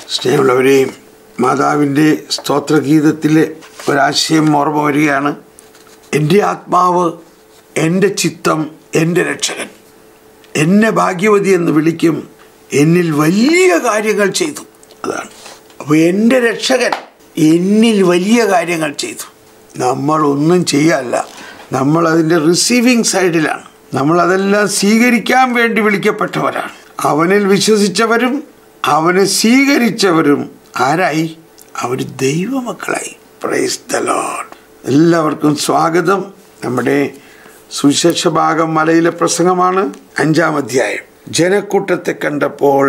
സ്നേഹമുള്ളവരെയും മാതാവിൻ്റെ സ്തോത്രഗീതത്തിലെ ഒരാശയം ഓർമ്മ വരികയാണ് എൻ്റെ ആത്മാവ് എൻ്റെ ചിത്തം എൻ്റെ രക്ഷകൻ എന്നെ ഭാഗ്യവതി എന്ന് വിളിക്കും എന്നിൽ വലിയ കാര്യങ്ങൾ ചെയ്തു അതാണ് അപ്പോൾ എൻ്റെ രക്ഷകൻ എന്നിൽ വലിയ കാര്യങ്ങൾ ചെയ്തു നമ്മൾ ഒന്നും ചെയ്യല്ല നമ്മൾ അതിൻ്റെ റിസീവിങ് സൈഡിലാണ് നമ്മൾ അതെല്ലാം സ്വീകരിക്കാൻ വേണ്ടി വിളിക്കപ്പെട്ടവരാണ് അവനിൽ വിശ്വസിച്ചവരും അവനെ സ്വീകരിച്ചവരും ആരായി അവർ ദൈവമക്കളായി പ്രൈസ് ദ ലോഡ് എല്ലാവർക്കും സ്വാഗതം നമ്മുടെ സുവിശേഷ ഭാഗം മലയിലെ പ്രസംഗമാണ് അഞ്ചാം അധ്യായം ജനക്കൂട്ടത്തെ കണ്ടപ്പോൾ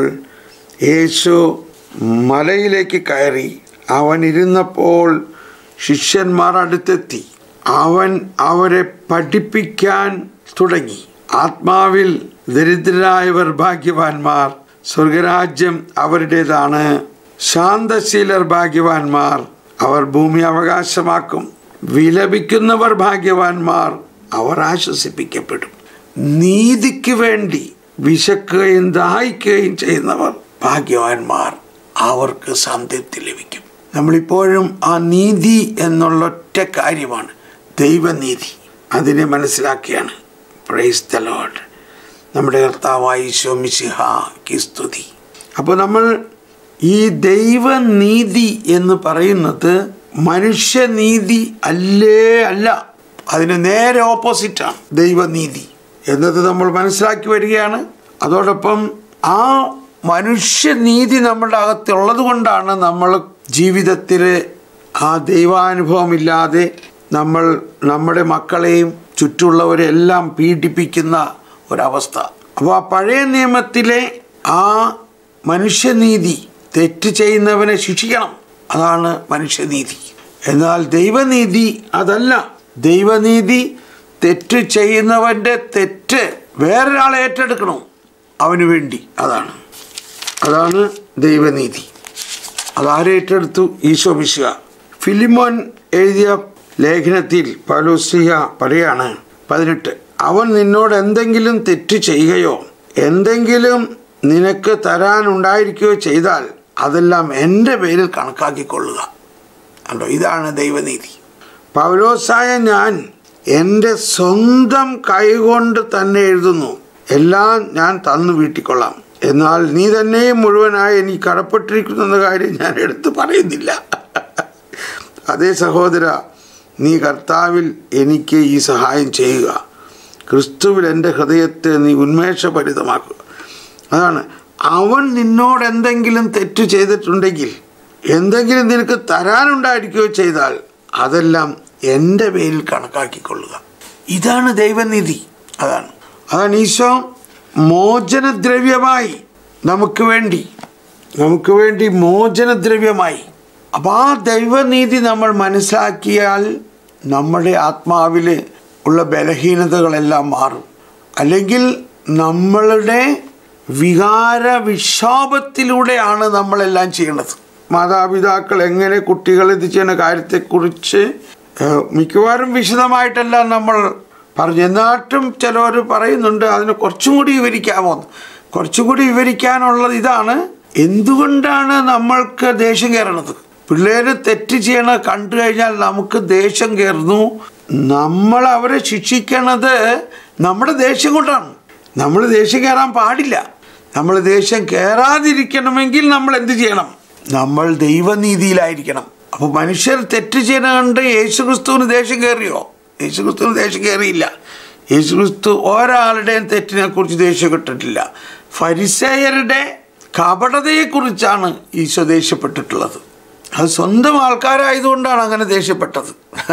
യേശു മലയിലേക്ക് കയറി അവൻ ഇരുന്നപ്പോൾ ശിഷ്യന്മാർ അടുത്തെത്തി അവൻ അവരെ പഠിപ്പിക്കാൻ തുടങ്ങി ആത്മാവിൽ ദരിദ്രരായവർ ഭാഗ്യവാന്മാർ സ്വർഗരാജ്യം അവരുടേതാണ് ശാന്തശീലർ ഭാഗ്യവാന്മാർ അവർ ഭൂമി അവകാശമാക്കും വിലപിക്കുന്നവർ ഭാഗ്യവാന്മാർ അവർ ആശ്വസിപ്പിക്കപ്പെടും നീതിക്ക് വേണ്ടി വിശക്കുകയും ദാഹിക്കുകയും ചെയ്യുന്നവർ ഭാഗ്യവാന്മാർ അവർക്ക് സംതൃപ്തി ലഭിക്കും നമ്മളിപ്പോഴും ആ നീതി എന്നുള്ള ഒറ്റ കാര്യമാണ് ദൈവനീതി അതിനെ മനസ്സിലാക്കിയാണ് പ്രൈസ് ദ ലോഡ് നമ്മുടെ കർത്താവായി ശോമിസിഹാക്ക് സ്തുതി അപ്പോൾ നമ്മൾ ഈ ദൈവനീതി എന്ന് പറയുന്നത് മനുഷ്യനീതി അല്ലേ അല്ല അതിന് നേരെ ഓപ്പോസിറ്റാണ് ദൈവനീതി എന്നത് നമ്മൾ മനസ്സിലാക്കി വരികയാണ് അതോടൊപ്പം ആ മനുഷ്യനീതി നമ്മുടെ അകത്തുള്ളത് കൊണ്ടാണ് നമ്മൾ ജീവിതത്തിൽ ആ ദൈവാനുഭവമില്ലാതെ നമ്മൾ നമ്മുടെ മക്കളെയും ചുറ്റുള്ളവരെല്ലാം പീഡിപ്പിക്കുന്ന ഒരവസ്ഥ അപ്പോൾ ആ പഴയ നിയമത്തിലെ ആ മനുഷ്യനീതി തെറ്റ് ചെയ്യുന്നവനെ ശിക്ഷിക്കണം അതാണ് മനുഷ്യനീതി എന്നാൽ ദൈവനീതി അതല്ല ദൈവനീതി തെറ്റ് ചെയ്യുന്നവൻ്റെ തെറ്റ് വേറൊരാളെ ഏറ്റെടുക്കണം അവന് വേണ്ടി അതാണ് അതാണ് ദൈവനീതി അതാരെ ഏറ്റെടുത്തു ഈശോ മിശിക ഫിലിമോൻ എഴുതിയ ലേഖനത്തിൽ പലോസിയ പറയാണ് പതിനെട്ട് അവൻ നിന്നോട് എന്തെങ്കിലും തെറ്റ് ചെയ്യുകയോ എന്തെങ്കിലും നിനക്ക് തരാനുണ്ടായിരിക്കുകയോ ചെയ്താൽ അതെല്ലാം എൻ്റെ പേരിൽ കണക്കാക്കിക്കൊള്ളുക കണ്ടോ ഇതാണ് ദൈവനീതി പൗലോസായ ഞാൻ എൻ്റെ സ്വന്തം കൈകൊണ്ട് തന്നെ എഴുതുന്നു എല്ലാം ഞാൻ തന്നു വീട്ടിക്കൊള്ളാം എന്നാൽ നീ തന്നെയും മുഴുവനായി എനിക്ക് കടപ്പെട്ടിരിക്കുന്ന കാര്യം ഞാൻ എടുത്തു പറയുന്നില്ല അതേ സഹോദര നീ കർത്താവിൽ എനിക്ക് ഈ സഹായം ചെയ്യുക ക്രിസ്തുവിൽ എൻ്റെ ഹൃദയത്തെ നീ ഉന്മേഷഭരിതമാക്കുക അതാണ് അവൻ നിന്നോട് എന്തെങ്കിലും തെറ്റ് ചെയ്തിട്ടുണ്ടെങ്കിൽ എന്തെങ്കിലും നിനക്ക് തരാനുണ്ടായിരിക്കുകയോ ചെയ്താൽ അതെല്ലാം എൻ്റെ പേരിൽ കണക്കാക്കിക്കൊള്ളുക ഇതാണ് ദൈവനിധി അതാണ് അതാണ് ഈശോ മോചനദ്രവ്യമായി നമുക്ക് വേണ്ടി നമുക്ക് വേണ്ടി മോചനദ്രവ്യമായി അപ്പോൾ ആ ദൈവനീതി നമ്മൾ മനസ്സിലാക്കിയാൽ നമ്മുടെ ആത്മാവിൽ ഉള്ള ബലഹീനതകളെല്ലാം മാറും അല്ലെങ്കിൽ നമ്മളുടെ വികാര വിക്ഷോഭത്തിലൂടെയാണ് നമ്മളെല്ലാം ചെയ്യേണ്ടത് മാതാപിതാക്കൾ എങ്ങനെ കുട്ടികൾ ഇത് ചെയ്യുന്ന കാര്യത്തെക്കുറിച്ച് ഏഹ്, മിക്കവാറും വിശദമായിട്ടെല്ലാം നമ്മൾ പറഞ്ഞു എന്നാട്ടും ചിലവർ പറയുന്നുണ്ട് അതിനെ കുറച്ചും കൂടി വിവരിക്കാമോ എന്ന്. കുറച്ചും കൂടി വിവരിക്കാനുള്ളത് ഇതാണ് എന്തുകൊണ്ടാണ് നമ്മൾക്ക് ദേഷ്യം കയറണത് പിള്ളേര് തെറ്റ് ചെയ്യണ കണ്ടു കഴിഞ്ഞാൽ നമുക്ക് ദേഷ്യം കയറുന്നു നമ്മൾ അവരെ ശിക്ഷിക്കണത് നമ്മുടെ ദേഷ്യം കൊണ്ടാണ് നമ്മൾ ദേഷ്യം കയറാൻ പാടില്ല നമ്മൾ ദേഷ്യം കയറാതിരിക്കണമെങ്കിൽ നമ്മൾ എന്ത് ചെയ്യണം നമ്മൾ ദൈവനീതിയിലായിരിക്കണം അപ്പോൾ മനുഷ്യർ തെറ്റ് ചെയ്യണ കണ്ട് യേശുക്രിസ്തുവിന് ദേഷ്യം കയറിയോ യേശുക്രിസ്തുവിന് ദേഷ്യം കയറിയില്ല യേശുക്രിസ്തു ഒരാളുടെയും തെറ്റിനെ കുറിച്ച് ദേഷ്യം കിട്ടിട്ടില്ല ഫരിസേയരുടെ കപടതയെക്കുറിച്ചാണ് ഈശോ ദേഷ്യപ്പെട്ടിട്ടുള്ളത് അത് സ്വന്തം ആൾക്കാരായതുകൊണ്ടാണ് അങ്ങനെ ദേഷ്യപ്പെട്ടത്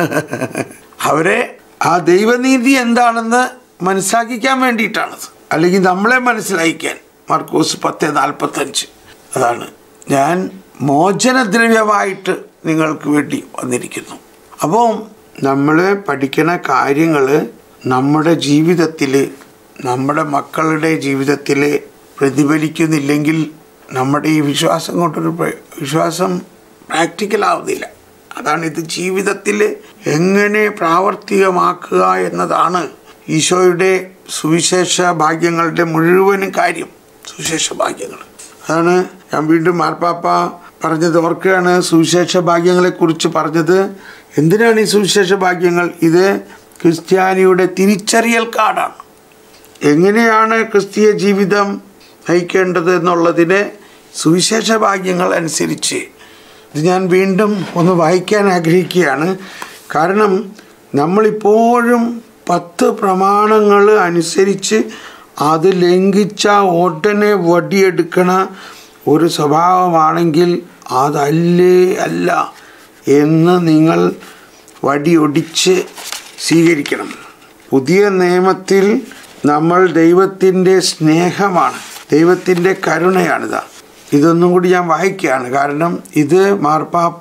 അവരെ ആ ദൈവനീതി എന്താണെന്ന് മനസ്സിലാക്കിക്കാൻ വേണ്ടിയിട്ടാണത് അല്ലെങ്കിൽ നമ്മളെ മനസ്സിലാക്കിക്കാൻ മാർക്കോസ് പത്ത് നാൽപ്പത്തഞ്ച് അതാണ് ഞാൻ മോചനദ്രവ്യമായിട്ട് നിങ്ങൾക്ക് വേണ്ടി വന്നിരിക്കുന്നു അപ്പോൾ നമ്മൾ പഠിക്കുന്ന കാര്യങ്ങൾ നമ്മുടെ ജീവിതത്തിൽ നമ്മുടെ മക്കളുടെ ജീവിതത്തിൽ പ്രതിഫലിക്കുന്നില്ലെങ്കിൽ നമ്മുടെ ഈ വിശ്വാസം കൊണ്ടൊരു പ്ര- വിശ്വാസം പ്രാക്ടിക്കലാവുന്നില്ല അതാണ് ഇത് ജീവിതത്തിൽ എങ്ങനെ പ്രാവർത്തികമാക്കുക എന്നതാണ് ഈശോയുടെ സുവിശേഷ ഭാഗ്യങ്ങളുടെ മുഴുവനും കാര്യം സുവിശേഷ ഭാഗ്യങ്ങൾ അതാണ് ഞാൻ വീണ്ടും മാർപ്പാപ്പ പറഞ്ഞത് ഓർക്കുകയാണ് സുവിശേഷ ഭാഗ്യങ്ങളെക്കുറിച്ച് പറഞ്ഞത് എന്തിനാണ് ഈ സുവിശേഷ ഭാഗ്യങ്ങൾ ഇത് ക്രിസ്ത്യാനിയുടെ തിരിച്ചറിയൽ കാർഡാണ് എങ്ങനെയാണ് ക്രിസ്തീയ ജീവിതം നയിക്കേണ്ടത് എന്നുള്ളതിന് സുവിശേഷ ഭാഗ്യങ്ങൾ അനുസരിച്ച് ഇത് ഞാൻ വീണ്ടും ഒന്ന് വായിക്കാൻ ആഗ്രഹിക്കുകയാണ് കാരണം നമ്മളിപ്പോഴും പത്ത് പ്രമാണങ്ങൾ അനുസരിച്ച് അത് ലംഘിച്ച ഉടനെ വടിയെടുക്കണ ഒരു സ്വഭാവമാണെങ്കിൽ അതല്ലേ അല്ല എന്ന് നിങ്ങൾ വടിയൊടിച്ച് സ്വീകരിക്കണം പുതിയ നിയമത്തിൽ നമ്മൾ ദൈവത്തിൻ്റെ സ്നേഹമാണ് ദൈവത്തിൻ്റെ കരുണയാണിത് ഇതൊന്നും കൂടി ഞാൻ വായിക്കുകയാണ് കാരണം ഇത് മാർപ്പാപ്പ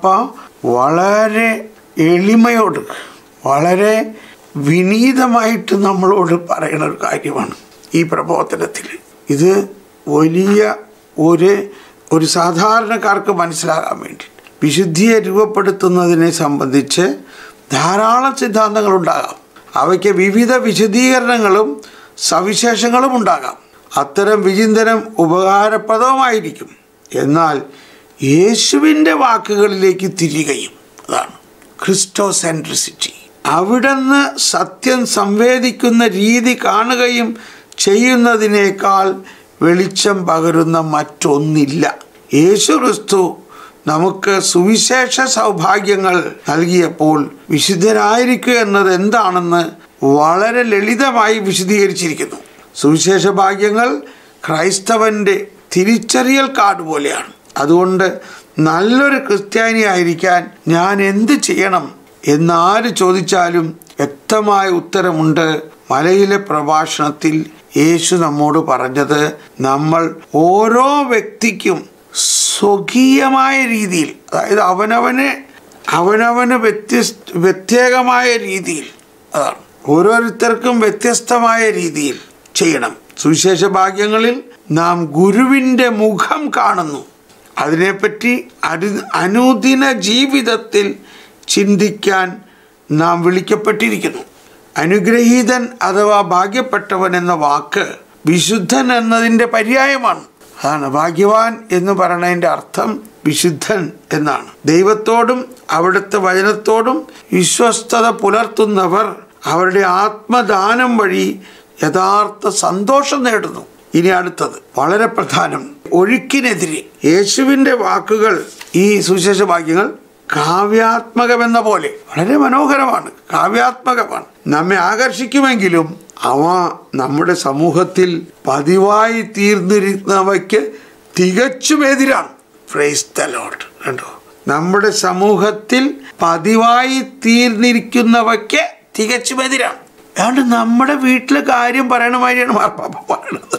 വളരെ എളിമയോട് വളരെ വിനീതമായിട്ട് നമ്മളോട് പറയുന്ന ഒരു കാര്യമാണ് ഈ പ്രബോധനത്തിൽ ഇത് വലിയ ഒരു ഒരു സാധാരണക്കാർക്ക് മനസ്സിലാകാൻ വേണ്ടി വിശുദ്ധിയെ രൂപപ്പെടുത്തുന്നതിനെ സംബന്ധിച്ച് ധാരാളം സിദ്ധാന്തങ്ങൾ ഉണ്ടാകാം അവയ്ക്ക് വിവിധ വിശദീകരണങ്ങളും സവിശേഷങ്ങളും ഉണ്ടാകാം അത്തരം വിചിന്തനം ഉപകാരപ്രദമായിരിക്കും എന്നാൽ യേശുവിൻ്റെ വാക്കുകളിലേക്ക് തിരികയും അതാണ് ക്രിസ്റ്റോസെൻട്രിസിറ്റി അവിടുന്ന് സത്യം സംവേദിക്കുന്ന രീതി കാണുകയും ചെയ്യുന്നതിനേക്കാൾ വെളിച്ചം പകരുന്ന മറ്റൊന്നില്ല യേശു ക്രിസ്തു നമുക്ക് സുവിശേഷ സൗഭാഗ്യങ്ങൾ നൽകിയപ്പോൾ വിശുദ്ധരായിരിക്കുക എന്നത് എന്താണെന്ന് വളരെ ലളിതമായി വിശദീകരിച്ചിരിക്കുന്നു സുവിശേഷ ഭാഗ്യങ്ങൾ ക്രൈസ്തവന്റെ തിരിച്ചറിയൽ കാർഡ് പോലെയാണ് അതുകൊണ്ട് നല്ലൊരു ക്രിസ്ത്യാനി ആയിരിക്കാൻ ഞാൻ എന്ത് ചെയ്യണം എന്നാര് ചോദിച്ചാലും വ്യക്തമായ ഉത്തരമുണ്ട് മലയിലെ പ്രഭാഷണത്തിൽ യേശു നമ്മോട് പറഞ്ഞത് നമ്മൾ ഓരോ വ്യക്തിക്കും സ്വകീയമായ രീതിയിൽ അതായത് അവനവന് അവനവന് വ്യത്യസ്ത പ്രത്യേകമായ രീതിയിൽ അതാണ് ഓരോരുത്തർക്കും വ്യത്യസ്തമായ രീതിയിൽ ചെയ്യണം സുവിശേഷ ഭാഗ്യങ്ങളിൽ നാം ഗുരുവിൻ്റെ മുഖം കാണുന്നു അതിനെപ്പറ്റി അരു അനുദിന ജീവിതത്തിൽ ചിന്തിക്കാൻ നാം വിളിക്കപ്പെട്ടിരിക്കുന്നു അനുഗ്രഹീതൻ അഥവാ ഭാഗ്യപ്പെട്ടവൻ എന്ന വാക്ക് വിശുദ്ധൻ എന്നതിൻ്റെ പര്യായമാണ് അതാണ് ഭാഗ്യവാൻ എന്ന് പറയുന്നതിൻ്റെ അർത്ഥം വിശുദ്ധൻ എന്നാണ് ദൈവത്തോടും അവിടുത്തെ വചനത്തോടും വിശ്വസ്തത പുലർത്തുന്നവർ അവരുടെ ആത്മദാനം വഴി യഥാർത്ഥ സന്തോഷം നേടുന്നു ഇനി അടുത്തത് വളരെ പ്രധാനം ഒഴുക്കിനെതിരെ യേശുവിൻ്റെ വാക്കുകൾ ഈ സുവിശേഷ വാക്യങ്ങൾ കാവ്യാത്മകമെന്ന പോലെ വളരെ മനോഹരമാണ് കാവ്യാത്മകമാണ് നമ്മെ ആകർഷിക്കുമെങ്കിലും അവ നമ്മുടെ സമൂഹത്തിൽ പതിവായി തീർന്നിരുന്നവയ്ക്ക് തികച്ചും എതിരാണ് ഫ്രൈസ് ദ ലോഡ് കണ്ടോ നമ്മുടെ സമൂഹത്തിൽ പതിവായി തീർന്നിരിക്കുന്നവയ്ക്ക് തികച്ചും എതിരാണ് അതുകൊണ്ട് നമ്മുടെ വീട്ടിലെ കാര്യം പറയണ മാതിരിയാണ് മാർപ്പാപ്പ പറയണത്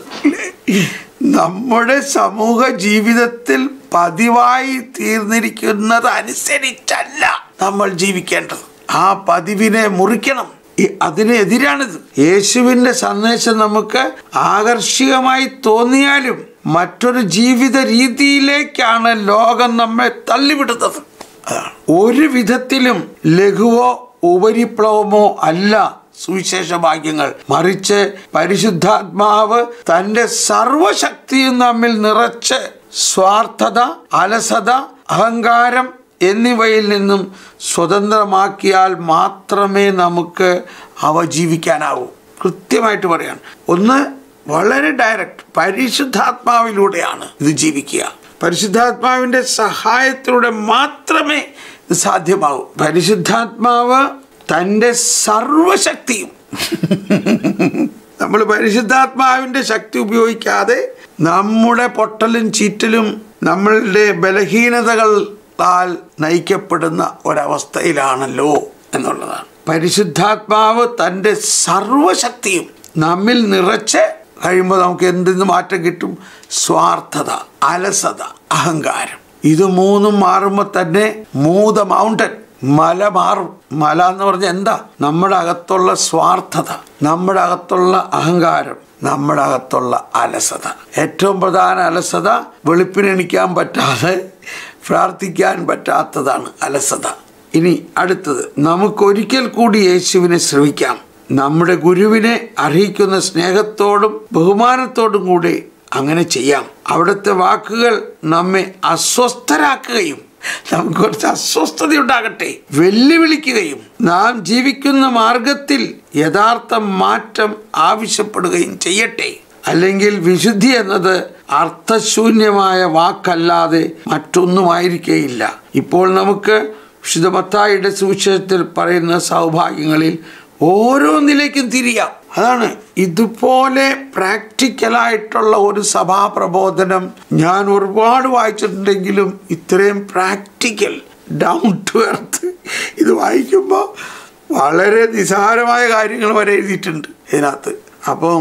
നമ്മുടെ സമൂഹ ജീവിതത്തിൽ പതിവായി തീർന്നിരിക്കുന്നത് അനുസരിച്ചല്ല നമ്മൾ ജീവിക്കേണ്ടത് ആ പതിവിനെ മുറിക്കണം ഈ- അതിനെതിരാണിത് യേശുവിൻ്റെ സന്ദേശം നമുക്ക് ആകർഷികമായി തോന്നിയാലും മറ്റൊരു ജീവിത രീതിയിലേക്കാണ് ലോകം നമ്മെ തള്ളിവിടുന്നത് അതാണ് ഒരു വിധത്തിലും ലഘുവോ ഉപരിപ്ലവമോ അല്ല സുവിശേഷ ഭാഗ്യങ്ങൾ മറിച്ച് പരിശുദ്ധാത്മാവ് തൻ്റെ സർവശക്തിയും നമ്മിൽ നിറച്ച് സ്വാർത്ഥത അലസത അഹങ്കാരം എന്നിവയിൽ നിന്നും സ്വതന്ത്രമാക്കിയാൽ മാത്രമേ നമുക്ക് അവ ജീവിക്കാനാവൂ കൃത്യമായിട്ട് പറയാണ് ഒന്ന് വളരെ ഡയറക്റ്റ് പരിശുദ്ധാത്മാവിലൂടെയാണ് ഇത് ജീവിക്കുക പരിശുദ്ധാത്മാവിൻ്റെ സഹായത്തിലൂടെ മാത്രമേ ഇത് സാധ്യമാകൂ പരിശുദ്ധാത്മാവ് തൻ്റെ സർവശക്തിയും നമ്മൾ പരിശുദ്ധാത്മാവിൻ്റെ ശക്തി ഉപയോഗിക്കാതെ നമ്മുടെ പൊട്ടലും ചീറ്റലും നമ്മളുടെ ബലഹീനതകളാൽ നയിക്കപ്പെടുന്ന ഒരവസ്ഥയിലാണല്ലോ എന്നുള്ളതാണ് പരിശുദ്ധാത്മാവ് തൻ്റെ സർവശക്തിയും നമ്മിൽ നിറച്ച് കഴിയുമ്പോൾ നമുക്ക് എന്തെന്ന് മാറ്റം കിട്ടും സ്വാർത്ഥത അലസത അഹങ്കാരം ഇത് മൂന്നും മാറുമ്പോൾ തന്നെ മൂത മൗണ്ടൻ മല മാറും മല എന്ന് പറഞ്ഞാൽ എന്താ നമ്മുടെ അകത്തുള്ള സ്വാർത്ഥത നമ്മുടെ അകത്തുള്ള അഹങ്കാരം നമ്മുടെ അകത്തുള്ള അലസത ഏറ്റവും പ്രധാന അലസത വെളുപ്പിനെണിക്കാൻ പറ്റാതെ പ്രാർത്ഥിക്കാൻ പറ്റാത്തതാണ് അലസത ഇനി അടുത്തത് നമുക്കൊരിക്കൽ കൂടി യേശുവിനെ ശ്രമിക്കാം നമ്മുടെ ഗുരുവിനെ അർഹിക്കുന്ന സ്നേഹത്തോടും ബഹുമാനത്തോടും കൂടി അങ്ങനെ ചെയ്യാം അവിടുത്തെ വാക്കുകൾ നമ്മെ അസ്വസ്ഥരാക്കുകയും നമുക്ക് കുറച്ച് അസ്വസ്ഥത ഉണ്ടാകട്ടെ വെല്ലുവിളിക്കുകയും നാം ജീവിക്കുന്ന മാർഗത്തിൽ യഥാർത്ഥ മാറ്റം ആവശ്യപ്പെടുകയും ചെയ്യട്ടെ അല്ലെങ്കിൽ വിശുദ്ധി എന്നത് അർത്ഥശൂന്യമായ വാക്കല്ലാതെ മറ്റൊന്നുമായിരിക്കേയില്ല ഇപ്പോൾ നമുക്ക് വിശുദ്ധ മത്തായിയുടെ സുവിശേഷത്തിൽ പറയുന്ന സൗഭാഗ്യങ്ങളിൽ ഓരോന്നിലേക്കും തിരിയാം അതാണ് ഇതുപോലെ പ്രാക്ടിക്കലായിട്ടുള്ള ഒരു സഭാപ്രബോധനം ഞാൻ ഒരുപാട് വായിച്ചിട്ടുണ്ടെങ്കിലും ഇത്രയും പ്രാക്ടിക്കൽ ഡൗൺ ടു എർത്ത് ഇത് വായിക്കുമ്പോൾ വളരെ നിസാരമായ കാര്യങ്ങൾ വരെ എഴുതിയിട്ടുണ്ട് ഇതിനകത്ത് അപ്പം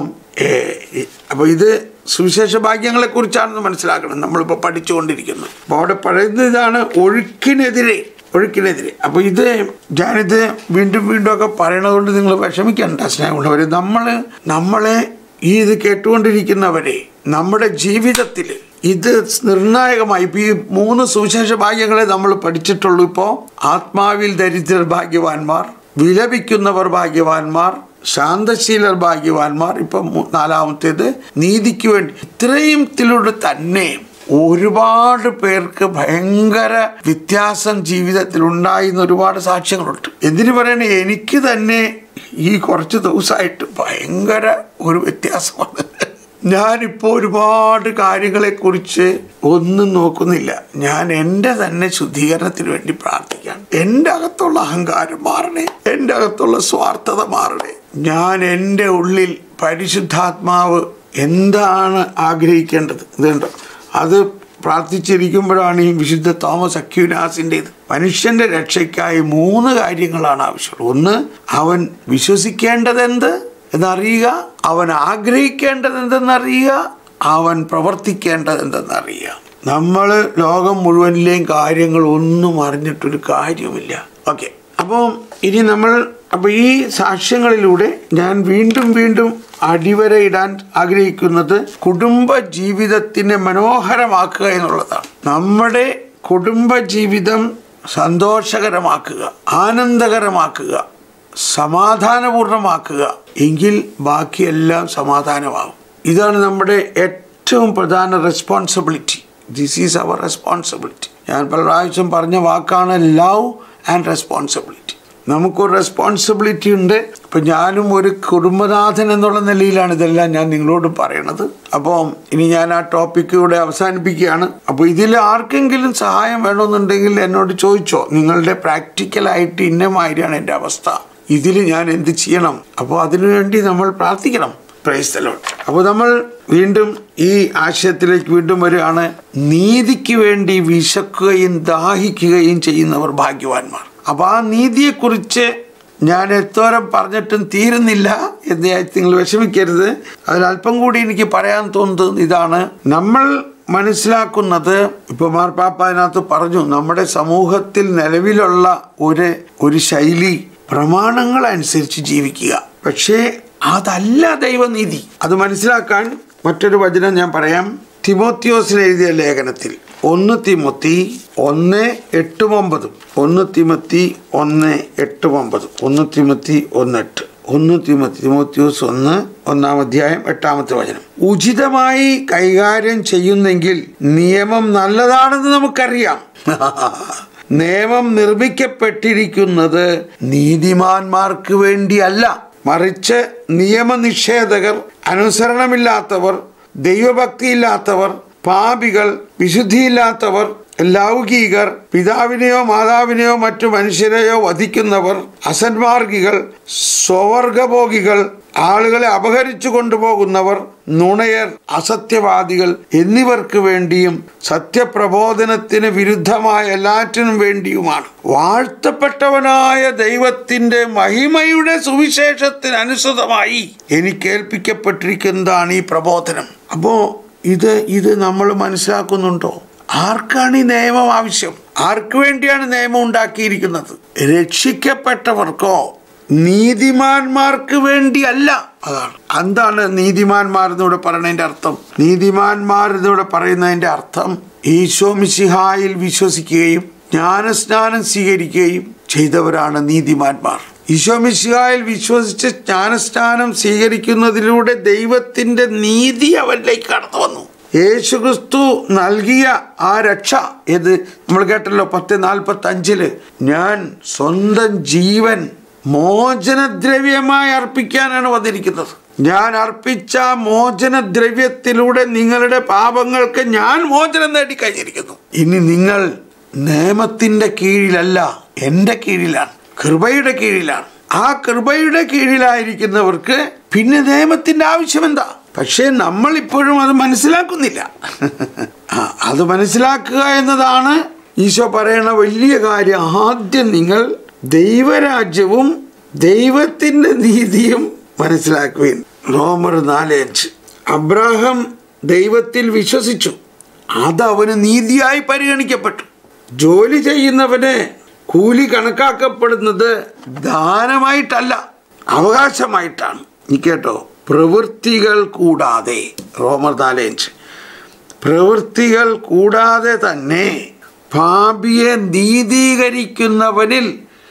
അപ്പോൾ ഇത് സുവിശേഷ ഭാഗ്യങ്ങളെ കുറിച്ചാണെന്ന് മനസ്സിലാക്കണം നമ്മളിപ്പോൾ പഠിച്ചുകൊണ്ടിരിക്കുന്നത് അപ്പോൾ അവിടെ പറയുന്നത് ഇതാണ് ഒഴുക്കിനെതിരെ ഒഴുക്കിനെതിരെ അപ്പോൾ ഇത് ഞാനിത് വീണ്ടും വീണ്ടും ഒക്കെ പറയണത് കൊണ്ട് നിങ്ങൾ വിഷമിക്കണ്ട സ്നേഹമുള്ളവർ നമ്മൾ നമ്മളെ ഈ ഇത് കേട്ടുകൊണ്ടിരിക്കുന്നവരെ നമ്മുടെ ജീവിതത്തിൽ ഇത് നിർണായകമായി ഇപ്പോൾ ഈ മൂന്ന് സുവിശേഷ ഭാഗ്യങ്ങളെ നമ്മൾ പഠിച്ചിട്ടുള്ളൂ ഇപ്പോൾ ആത്മാവിൽ ദരിദ്രർ ഭാഗ്യവാന്മാർ വിലപിക്കുന്നവർ ഭാഗ്യവാന്മാർ ശാന്തശീലർ ഭാഗ്യവാന്മാർ ഇപ്പം നാലാമത്തേത് നീതിക്ക് വേണ്ടി ഇത്രയുത്തിലൂടെ തന്നെ ഒരുപാട് പേർക്ക് ഭയങ്കര വ്യത്യാസം ജീവിതത്തിൽ ഉണ്ടായിരുന്ന ഒരുപാട് സാക്ഷ്യങ്ങളുണ്ട് എന്തിനു പറയണേ എനിക്ക് തന്നെ ഈ കുറച്ച് ദിവസമായിട്ട് ഭയങ്കര ഒരു വ്യത്യാസമാണ് ഞാനിപ്പോൾ ഒരുപാട് കാര്യങ്ങളെക്കുറിച്ച് ഒന്നും നോക്കുന്നില്ല ഞാൻ എൻ്റെ തന്നെ ശുദ്ധീകരണത്തിന് വേണ്ടി പ്രാർത്ഥിക്കാം എൻ്റെ അകത്തുള്ള അഹങ്കാരം മാറണേ എൻ്റെ അകത്തുള്ള സ്വാർത്ഥത മാറണേ ഞാൻ എൻ്റെ ഉള്ളിൽ പരിശുദ്ധാത്മാവ് എന്താണ് ആഗ്രഹിക്കേണ്ടത് ഇതുണ്ടോ അത് പ്രാർത്ഥിച്ചിരിക്കുമ്പോഴാണ് ഈ വിശുദ്ധ തോമസ് അക്യൂനാസിൻ്റെത് മനുഷ്യന്റെ രക്ഷയ്ക്കായി മൂന്ന് കാര്യങ്ങളാണ് ആവശ്യമുള്ളത് ഒന്ന് അവൻ വിശ്വസിക്കേണ്ടതെന്ത് എന്നറിയുക അവൻ ആഗ്രഹിക്കേണ്ടത് എന്തെന്നറിയുക അവൻ പ്രവർത്തിക്കേണ്ടത് എന്തെന്നറിയുക നമ്മൾ ലോകം മുഴുവനിലെയും കാര്യങ്ങൾ ഒന്നും അറിഞ്ഞിട്ടൊരു കാര്യമില്ല ഓക്കെ അപ്പം ഇനി നമ്മൾ അപ്പോൾ ഈ സാക്ഷ്യങ്ങളിലൂടെ ഞാൻ വീണ്ടും വീണ്ടും അടിവരയിടാൻ ആഗ്രഹിക്കുന്നത് കുടുംബ ജീവിതത്തിനെ മനോഹരമാക്കുക എന്നുള്ളതാണ് നമ്മുടെ കുടുംബ ജീവിതം സന്തോഷകരമാക്കുക ആനന്ദകരമാക്കുക സമാധാനപൂർണമാക്കുക എങ്കിൽ ബാക്കിയെല്ലാം സമാധാനമാകും ഇതാണ് നമ്മുടെ ഏറ്റവും പ്രധാന responsibility this is our responsibility ഞാൻ പല പ്രാവശ്യം പറഞ്ഞ വാക്കാണ് ലവ് ആൻഡ് റെസ്പോൺസിബിലിറ്റി നമുക്കൊരു റെസ്പോൺസിബിലിറ്റി ഉണ്ട് ഇപ്പം ഞാനും ഒരു കുടുംബനാഥൻ എന്നുള്ള നിലയിലാണ് ഇതെല്ലാം ഞാൻ നിങ്ങളോട് പറയണത് അപ്പോൾ ഇനി ഞാൻ ആ ടോപ്പിക്ക് ഇവിടെ അവസാനിപ്പിക്കുകയാണ് അപ്പോൾ ഇതിൽ ആർക്കെങ്കിലും സഹായം വേണമെന്നുണ്ടെങ്കിൽ എന്നോട് ചോദിച്ചോ നിങ്ങളുടെ പ്രാക്ടിക്കലായിട്ട് ഇന്നമാതിരിയാണ് എൻ്റെ അവസ്ഥ ഇതിൽ ഞാൻ എന്ത് ചെയ്യണം അപ്പോൾ അതിനുവേണ്ടി നമ്മൾ പ്രാർത്ഥിക്കണം പ്രൈസ്തലോട്ട് അപ്പോൾ നമ്മൾ വീണ്ടും ഈ ആശയത്തിലേക്ക് വീണ്ടും വരികയാണ് നീതിക്ക് വേണ്ടി വിശക്കുകയും ദാഹിക്കുകയും ചെയ്യുന്നവർ ഭാഗ്യവാന്മാർ അപ്പോൾ ആ നീതിയെക്കുറിച്ച് ഞാൻ എത്തോരം പറഞ്ഞിട്ടും തീരുന്നില്ല എന്ന് നിങ്ങൾ വിഷമിക്കരുത് അതിലല്പം കൂടി എനിക്ക് പറയാൻ തോന്നുന്നത് ഇതാണ് നമ്മൾ മനസ്സിലാക്കുന്നത് ഇപ്പോൾ മാർപ്പാപ്പ അതിനകത്ത് പറഞ്ഞു നമ്മുടെ സമൂഹത്തിൽ നിലവിലുള്ള ഒരു ഒരു ശൈലി പ്രമാണങ്ങൾ അനുസരിച്ച് ജീവിക്കുക പക്ഷേ അതല്ല ദൈവനീതി അത് മനസ്സിലാക്കാൻ മറ്റൊരു വചനം ഞാൻ പറയാം തിമോത്യോസിന് എഴുതിയ ലേഖനത്തിൽ ഒന്ന് തിമൊത്തി ഒന്ന് എട്ടും ഒമ്പതും ഒന്ന് തിമത്തി ഒന്ന് എട്ടും ഒമ്പതും ഒന്ന് തിമത്തി ഒന്ന് എട്ട് ഒന്ന് തിമത്തി തിമോത്യോസ് ഒന്ന് ഒന്നാം അധ്യായം എട്ടാമത്തെ വചനം ഉചിതമായി കൈകാര്യം ചെയ്യുന്നെങ്കിൽ നിയമം നല്ലതാണെന്ന് നമുക്കറിയാം നിയമം നിർമ്മിക്കപ്പെട്ടിരിക്കുന്നത് നീതിമാന്മാർക്ക് വേണ്ടിയല്ല മറിച്ച് നിയമനിഷേധകർ അനുസരണമില്ലാത്തവർ ദൈവഭക്തിയില്ലാത്തവർ പാപികൾ വിശുദ്ധിയില്ലാത്തവർ ലൗകികർ പിതാവിനെയോ മാതാവിനെയോ മറ്റു മനുഷ്യരെയോ വധിക്കുന്നവർ അസന്മാർഗികൾ സ്വവർഗഭോഗികൾ ആളുകളെ അപഹരിച്ചു കൊണ്ടുപോകുന്നവർ നുണയർ അസത്യവാദികൾ എന്നിവർക്ക് വേണ്ടിയും സത്യപ്രബോധനത്തിന് വിരുദ്ധമായ എല്ലാറ്റിനും വേണ്ടിയുമാണ് വാഴ്ത്തപ്പെട്ടവനായ ദൈവത്തിന്റെ മഹിമയുടെ സുവിശേഷത്തിന് അനുസൃതമായി എനിക്ക് ഏൽപ്പിക്കപ്പെട്ടിരിക്കുന്നതാണ് ഈ പ്രബോധനം അപ്പോ ഇത് ഇത് നമ്മൾ മനസ്സിലാക്കുന്നുണ്ടോ ആർക്കാണ് ഈ നിയമം ആവശ്യം ആർക്ക് വേണ്ടിയാണ് നിയമം ഉണ്ടാക്കിയിരിക്കുന്നത് രക്ഷിക്കപ്പെട്ടവർക്കോ നീതിമാന്മാർക്ക് വേണ്ടിയല്ല അതാണ് എന്താണ് നീതിമാന്മാർ എന്നിവിടെ പറയുന്നതിന്റെ അർത്ഥം നീതിമാന്മാർ എന്നിവിടെ പറയുന്നതിന്റെ അർത്ഥം ഈശോ മിശിഹായിൽ വിശ്വസിക്കുകയും ജ്ഞാനസ്നാനം സ്വീകരിക്കുകയും ചെയ്തവരാണ് നീതിമാന്മാർ ഈശോമിശിഹായിൽ വിശ്വസിച്ച് ജ്ഞാനസ്നാനം സ്വീകരിക്കുന്നതിലൂടെ ദൈവത്തിൻ്റെ നീതി അവരിലേക്ക് കടന്നു വന്നു യേശുക്രിസ്തു നൽകിയ ആ രക്ഷ ഏത് നമ്മൾ കേട്ടല്ലോ പത്ത് നാൽപ്പത്തി അഞ്ചില് ഞാൻ സ്വന്തം ജീവൻ മോചനദ്രവ്യമായി അർപ്പിക്കാനാണ് വന്നിരിക്കുന്നത് ഞാൻ അർപ്പിച്ച മോചനദ്രവ്യത്തിലൂടെ നിങ്ങളുടെ പാപങ്ങൾക്ക് ഞാൻ മോചനം നേടിക്കഴിഞ്ഞിരിക്കുന്നു ഇനി നിങ്ങൾ നിയമത്തിന്റെ കീഴിലല്ല എൻ്റെ കീഴിലാണ് കൃപയുടെ കീഴിലാണ് ആ കൃപയുടെ കീഴിലായിരിക്കുന്നവർക്ക് പിന്നെ നിയമത്തിന്റെ ആവശ്യം എന്താ പക്ഷേ നമ്മൾ ഇപ്പോഴും അത് മനസ്സിലാക്കുന്നില്ല ആ, അത് മനസ്സിലാക്കുക എന്നതാണ് ഈശോ പറയുന്ന വലിയ കാര്യം ആദ്യം നിങ്ങൾ ദൈവരാജ്യവും ദൈവത്തിന്റെ നീതിയും മനസ്സിലാക്കുവിൻ റോമർ നാല് അഞ്ച് അബ്രാഹം ദൈവത്തിൽ വിശ്വസിച്ചു അത് അവന് നീതിയായി പരിഗണിക്കപ്പെട്ടു ജോലി ചെയ്യുന്നവന് കൂലി കണക്കാക്കപ്പെടുന്നത് ദാനമായിട്ടല്ല അവകാശമായിട്ടാണ് നീ കേട്ടോ പ്രവൃത്തികൾ കൂടാതെ റോമർ നാലഞ്ച് പ്രവൃത്തികൾ കൂടാതെ തന്നെ പാപിയെ നീതീകരിക്കുന്നവനിൽ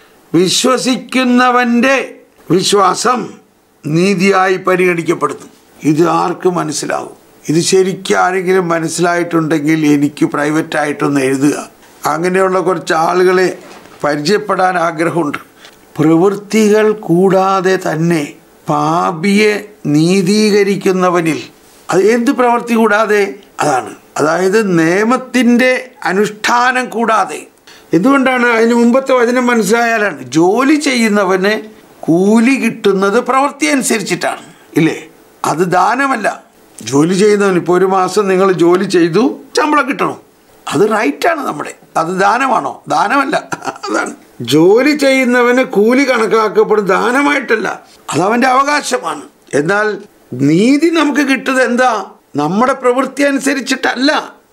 വിശ്വസിക്കുന്നവൻ്റെ വിശ്വാസം നീതിയായി പരിഗണിക്കപ്പെടുന്നു ഇത് ആർക്ക് മനസ്സിലാവും ഇത് ശരിക്കും ആരെങ്കിലും മനസ്സിലായിട്ടുണ്ടെങ്കിൽ എനിക്ക് പ്രൈവറ്റായിട്ടൊന്ന് എഴുതുക അങ്ങനെയുള്ള കുറച്ച് ആളുകളെ പരിചയപ്പെടാൻ ആഗ്രഹമുണ്ട് പ്രവൃത്തികൾ കൂടാതെ തന്നെ പാപിയെ നീതീകരിക്കുന്നവനിൽ അത് എന്ത് പ്രവൃത്തി കൂടാതെ അതാണ് അതായത് നിയമത്തിൻ്റെ അനുഷ്ഠാനം കൂടാതെ എന്തുകൊണ്ടാണ് അതിന് മുമ്പത്തെ വചനം മനസ്സിലായാലാണ് ജോലി ചെയ്യുന്നവന് കൂലി കിട്ടുന്നത് പ്രവൃത്തി അനുസരിച്ചിട്ടാണ് ഇല്ലേ അത് ദാനമല്ല ജോലി ചെയ്യുന്നവന് ഇപ്പോൾ ഒരു മാസം നിങ്ങൾ ജോലി ചെയ്തു ശമ്പളം കിട്ടണം അത് റൈറ്റാണ് നമ്മുടെ അത് ദാനമാണോ ദാനമല്ല അതാണ് ജോലി ചെയ്യുന്നവന് കൂലി കണക്കാക്കപ്പെടും ദാനമായിട്ടല്ല അതവൻ്റെ അവകാശമാണ് എന്നാൽ നീതി നമുക്ക് കിട്ടുന്നത് എന്താ നമ്മുടെ പ്രവൃത്തി അനുസരിച്ചിട്ടല്ല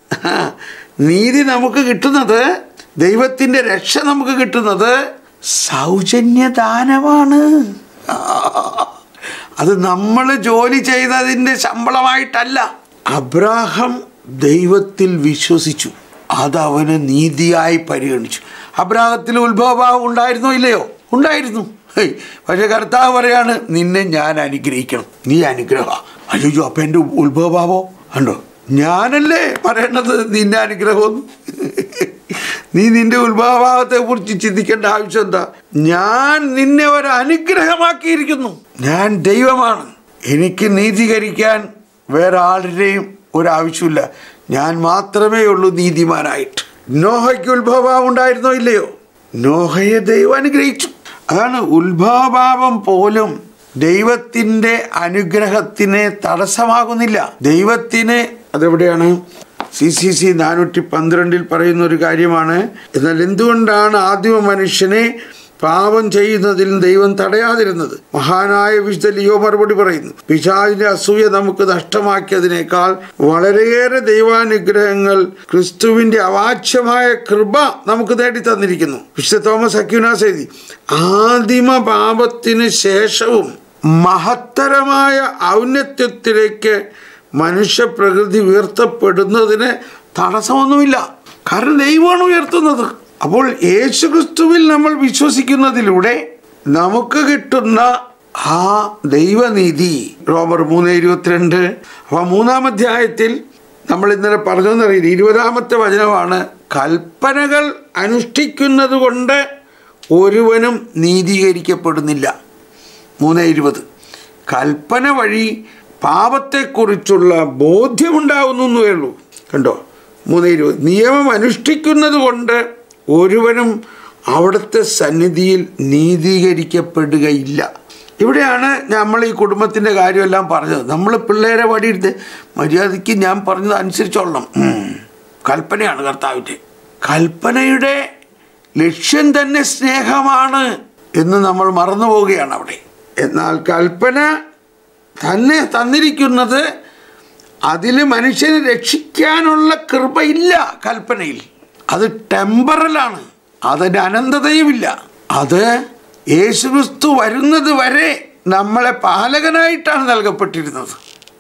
നീതി നമുക്ക് കിട്ടുന്നത് ദൈവത്തിൻ്റെ രക്ഷ നമുക്ക് കിട്ടുന്നത് സൗജന്യദാനമാണ് അത് നമ്മൾ ജോലി ചെയ്തതിൻ്റെ ശമ്പളമായിട്ടല്ല അബ്രാഹം ദൈവത്തിൽ വിശ്വസിച്ചു അത് അവന് നീതിയായി പരിഗണിച്ചു അബ്രാഹത്തിൽ ഉത്ഭവഭാവം ഉണ്ടായിരുന്നോ ഇല്ലയോ ഉണ്ടായിരുന്നു ഹേയ്, പക്ഷെ കർത്താവ് പറയാണ് നിന്നെ ഞാൻ അനുഗ്രഹിക്കണം നീ അനുഗ്രഹ അയ്യോ അപ്പം എൻ്റെ ഉത്ഭവഭാവോ കണ്ടോ ഞാനല്ലേ പറയണത് നിന്റെ അനുഗ്രഹം നീ നിന്റെ ഉത്ഭവഭാവത്തെ കുറിച്ച് ചിന്തിക്കേണ്ട ആവശ്യം എന്താ ഞാൻ നിന്നെ ഒരു അനുഗ്രഹമാക്കിയിരിക്കുന്നു ഞാൻ ദൈവമാണ് എനിക്ക് നീതീകരിക്കാൻ വേറെ ആരുടെയും ഒരാവശ്യമില്ല ഞാൻ മാത്രമേ ഉള്ളൂ നീതിമാനായിട്ട് നോഹയ്ക്ക് ഉത്ഭവഭാവം ഉണ്ടായിരുന്നോ ഇല്ലയോ നോഹയെ ദൈവം അനുഗ്രഹിച്ചു അതാണ് ഉത്ഭവഭാവം പോലും ദൈവത്തിൻ്റെ അനുഗ്രഹത്തിന് തടസ്സമാകുന്നില്ല ദൈവത്തിന് അതെവിടെയാണ് സി സി സി നാനൂറ്റി പന്ത്രണ്ടിൽ പറയുന്ന ഒരു കാര്യമാണ് എന്നാൽ എന്തുകൊണ്ടാണ് ആദിമ മനുഷ്യനെ പാപം ചെയ്യുന്നതിൽ ദൈവം തടയാതിരുന്നത് മഹാനായ വിശുദ്ധ ലിയോ മറുപടി പറയുന്നു പിശാചിന്റെ അസൂയ നമുക്ക് നഷ്ടമാക്കിയതിനേക്കാൾ വളരെയേറെ ദൈവാനുഗ്രഹങ്ങൾ ക്രിസ്തുവിന്റെ അവാച്യമായ കൃപ നമുക്ക് നേടി തന്നിരിക്കുന്നു വിശുദ്ധ തോമസ് അക്യുനാസ് എഴുതി ആദിമ പാപത്തിന് ശേഷവും മഹത്തരമായ ഔന്നത്യത്തിലേക്ക് മനുഷ്യപ്രകൃതി ഉയർത്തപ്പെടുന്നതിന് തടസ്സമൊന്നുമില്ല കാരണം ദൈവമാണ് ഉയർത്തുന്നത് അപ്പോൾ യേശുക്രിസ്തുവിൽ നമ്മൾ വിശ്വസിക്കുന്നതിലൂടെ നമുക്ക് കിട്ടുന്ന ആ ദൈവനീതി റോമർ മൂന്ന് ഇരുപത്തിരണ്ട് അപ്പോൾ മൂന്നാം അധ്യായത്തിൽ നമ്മൾ ഇന്നലെ പറഞ്ഞതെന്നറിയില്ല ഇരുപതാമത്തെ വചനമാണ് കൽപ്പനകൾ അനുഷ്ഠിക്കുന്നത് കൊണ്ട് ഒരുവനും നീതീകരിക്കപ്പെടുന്നില്ല മൂന്ന് ഇരുപത് കൽപ്പന വഴി പാപത്തെക്കുറിച്ചുള്ള ബോധ്യമുണ്ടാവുന്നു എന്നേ ഉള്ളൂ കണ്ടോ മൂന്ന് ഇരുപത് നിയമം അനുഷ്ഠിക്കുന്നത് കൊണ്ട് ഒരുവനും അവിടുത്തെ സന്നിധിയിൽ നീതീകരിക്കപ്പെടുകയില്ല ഇവിടെയാണ് നമ്മൾ ഈ കുടുംബത്തിൻ്റെ കാര്യമെല്ലാം പറഞ്ഞത് നമ്മൾ പിള്ളേരെ വടിയെടുത്ത് മര്യാദയ്ക്ക് ഞാൻ പറഞ്ഞത് അനുസരിച്ചോളണം ഉം. കൽപ്പനയാണ് കർത്താവിൻ്റെ കൽപ്പനയുടെ ലക്ഷ്യം തന്നെ സ്നേഹമാണ് എന്ന് നമ്മൾ മറന്നു പോവുകയാണ് അവിടെ എന്നാൽ കൽപ്പന തന്നെ തന്നിരിക്കുന്നത് അതിൽ മനുഷ്യനെ രക്ഷിക്കാനുള്ള കൃപയില്ല കൽപ്പനയിൽ അത് ടെമ്പറലാണ് അതിന് അനന്തതയുമില്ല അത് യേശുക്രിസ്തു വരുന്നത് വരെ നമ്മളെ പാലകനായിട്ടാണ് നൽകപ്പെട്ടിരുന്നത്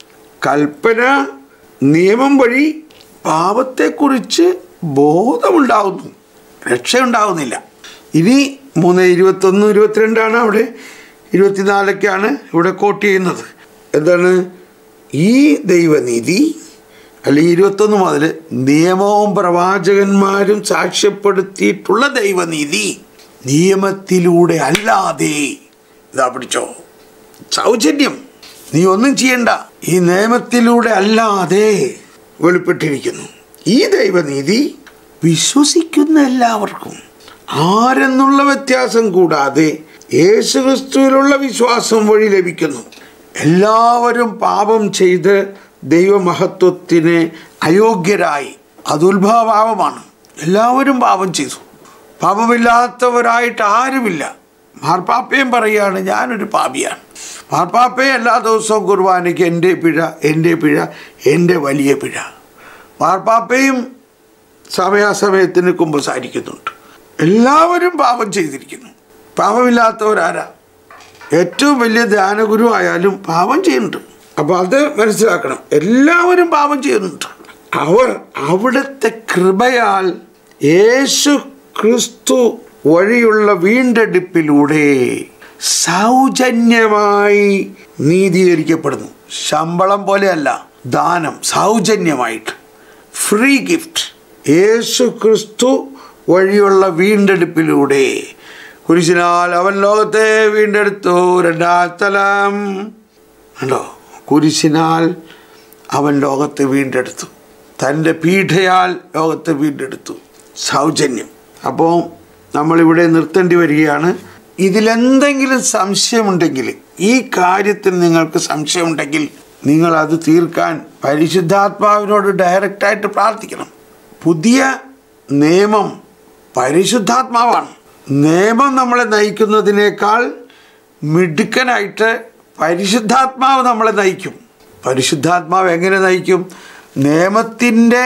കൽപ്പന നിയമം വഴി പാപത്തെക്കുറിച്ച് ബോധമുണ്ടാവുന്നു രക്ഷയുണ്ടാവുന്നില്ല ഇനി മൂന്ന് ഇരുപത്തൊന്ന് ഇരുപത്തിരണ്ടാണ് അവിടെ ഇരുപത്തിനാലൊക്കെയാണ് ഇവിടെ കോട്ട് ചെയ്യുന്നത് എന്താണ് ഈ ദൈവനീതി അല്ലെങ്കിൽ ഇരുപത്തൊന്ന് മുതൽ നിയമവും പ്രവാചകന്മാരും സാക്ഷ്യപ്പെടുത്തിയിട്ടുള്ള ദൈവനീതി നിയമത്തിലൂടെ അല്ലാതെ ഇതാ പിടിച്ചോ സൗജന്യം നീ ഒന്നും ചെയ്യണ്ട ഈ നിയമത്തിലൂടെ അല്ലാതെ വെളിപ്പെട്ടിരിക്കുന്നു ഈ ദൈവനീതി വിശ്വസിക്കുന്ന എല്ലാവർക്കും ആരെന്നുള്ള വ്യത്യാസം കൂടാതെ യേശുക്രിസ്തുവിലുള്ള വിശ്വാസം വഴി ലഭിക്കുന്നു എല്ലാവരും പാപം ചെയ്ത് ദൈവമഹത്വത്തിന് അയോഗ്യരായി അത് ഉത്ഭവഭാവമാണ് എല്ലാവരും പാപം ചെയ്തു പാപമില്ലാത്തവരായിട്ട് ആരുമില്ല മാർപ്പാപ്പയും പറയുകയാണ് ഞാനൊരു പാപിയാണ് മാർപ്പാപ്പയെ എല്ലാ ദിവസവും കുർബാനയ്ക്ക് എൻ്റെ പിഴ എൻ്റെ പിഴ എൻ്റെ വലിയ പിഴ മാർപ്പാപ്പയും സമയാസമയത്തിന് കുമ്പസാരിക്കുന്നുണ്ട് എല്ലാവരും പാപം ചെയ്തിരിക്കുന്നു പാപമില്ലാത്തവരാരാ ഏറ്റവും വലിയ ധ്യാനഗുരു ആയാലും പാപം ചെയ്യുന്നുണ്ട് അപ്പോൾ അത് മനസ്സിലാക്കണം എല്ലാവരും പാപം ചെയ്യുന്നുണ്ട് അവർ അവിടുത്തെ കൃപയാൽ യേശു ക്രിസ്തു വഴിയുള്ള വീണ്ടെടുപ്പിലൂടെ സൗജന്യമായി നീതീകരിക്കപ്പെടുന്നു ശമ്പളം പോലെയല്ല ദാനം സൗജന്യമായിട്ട് ഫ്രീ ഗിഫ്റ്റ് യേശു ക്രിസ്തു വഴിയുള്ള വീണ്ടെടുപ്പിലൂടെ കുരിശിനാൽ അവൻ ലോകത്തെ വീണ്ടെടുത്തു രണ്ടാം സ്ഥലം ഉണ്ടോ കുരിശിനാൽ അവൻ ലോകത്തെ വീണ്ടെടുത്തു തൻ്റെ പീഠയാൽ ലോകത്തെ വീണ്ടെടുത്തു സൗജന്യം അപ്പോൾ നമ്മളിവിടെ നിർത്തേണ്ടി വരികയാണ് ഇതിലെന്തെങ്കിലും സംശയമുണ്ടെങ്കിൽ ഈ കാര്യത്തിൽ നിങ്ങൾക്ക് സംശയമുണ്ടെങ്കിൽ നിങ്ങൾ അത് തീർക്കാൻ പരിശുദ്ധാത്മാവിനോട് ഡയറക്റ്റായിട്ട് പ്രാർത്ഥിക്കണം പുതിയ നിയമം പരിശുദ്ധാത്മാവാണ് നിയമം നമ്മളെ നയിക്കുന്നതിനേക്കാൾ മിടുക്കനായിട്ട് പരിശുദ്ധാത്മാവ് നമ്മളെ നയിക്കും പരിശുദ്ധാത്മാവ് എങ്ങനെ നയിക്കും നിയമത്തിൻ്റെ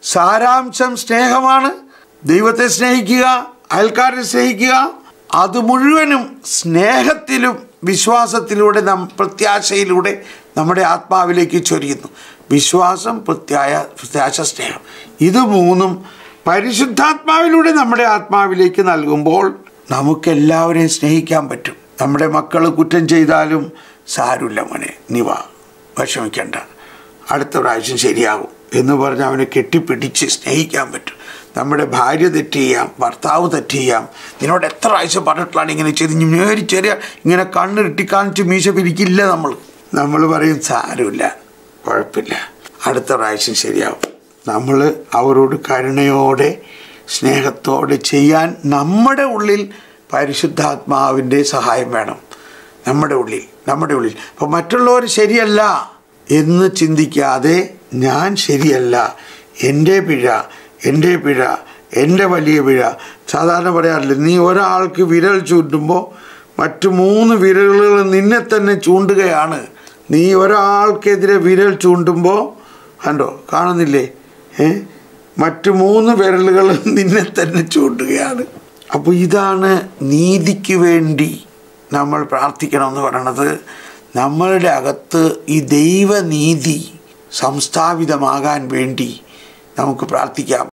സാരാംശം സ്നേഹമാണ് ദൈവത്തെ സ്നേഹിക്കുക അയൽക്കാരെ സ്നേഹിക്കുക അത് മുഴുവനും സ്നേഹത്തിലും വിശ്വാസത്തിലൂടെ നം പ്രത്യാശയിലൂടെ നമ്മുടെ ആത്മാവിലേക്ക് ചൊരിയുന്നു വിശ്വാസം പ്രത്യായ പ്രത്യാശ സ്നേഹം ഇത് മൂന്നും പരിശുദ്ധാത്മാവിലൂടെ നമ്മുടെ ആത്മാവിലേക്ക് നൽകുമ്പോൾ നമുക്കെല്ലാവരെയും സ്നേഹിക്കാൻ പറ്റും നമ്മുടെ മക്കൾ കുറ്റം ചെയ്താലും സാരമില്ല മോനെ നീ വാ വിഷമിക്കണ്ട അടുത്ത പ്രാവശ്യം ശരിയാകും എന്ന് പറഞ്ഞ് അവനെ കെട്ടിപ്പിടിച്ച് സ്നേഹിക്കാൻ പറ്റും നമ്മുടെ ഭാര്യ തെറ്റ് ചെയ്യാം ഭർത്താവ് തെറ്റ് ചെയ്യാം നിന്നോട് എത്ര പ്രാവശ്യം പറഞ്ഞിട്ടുള്ളതാണ് ഇങ്ങനെ ചെയ്ത് നേരി ചെറിയ ഇങ്ങനെ കണ്ണിരുട്ടി കാണിച്ച് മീശ പിരിക്കില്ല നമ്മൾ നമ്മൾ പറയും സാരമില്ല കുഴപ്പമില്ല അടുത്ത പ്രാവശ്യം ശരിയാവും നമ്മൾ അവരോട് കരുണയോടെ സ്നേഹത്തോടെ ചെയ്യാൻ നമ്മുടെ ഉള്ളിൽ പരിശുദ്ധാത്മാവിൻ്റെ സഹായം വേണം നമ്മുടെ ഉള്ളിൽ നമ്മുടെ ഉള്ളിൽ അപ്പോൾ മറ്റുള്ളവർ ശരിയല്ല എന്ന് ചിന്തിക്കാതെ ഞാൻ ശരിയല്ല എൻ്റെ പിഴ എൻ്റെ പിഴ എൻ്റെ വലിയ പിഴ സാധാരണ പറയാറില്ല നീ ഒരാൾക്ക് വിരൽ ചൂണ്ടുമ്പോൾ മറ്റു മൂന്ന് വിരലുകൾ നിന്നെ തന്നെ ചൂണ്ടുകയാണ് നീ ഒരാൾക്കെതിരെ വിരൽ ചൂണ്ടുമ്പോൾ കണ്ടോ കാണുന്നില്ലേ ഏ മറ്റു മൂന്ന് വിരലുകൾ നിന്നെ തന്നെ ചൂണ്ടുകയാണ് അപ്പോൾ ഇതാണ് നീതിക്ക് വേണ്ടി നമ്മൾ പ്രാർത്ഥിക്കണമെന്ന് പറയണത് നമ്മളുടെ അകത്ത് ഈ ദൈവനീതി സംസ്ഥാപിതമാകാൻ വേണ്ടി നമുക്ക് പ്രാർത്ഥിക്കാം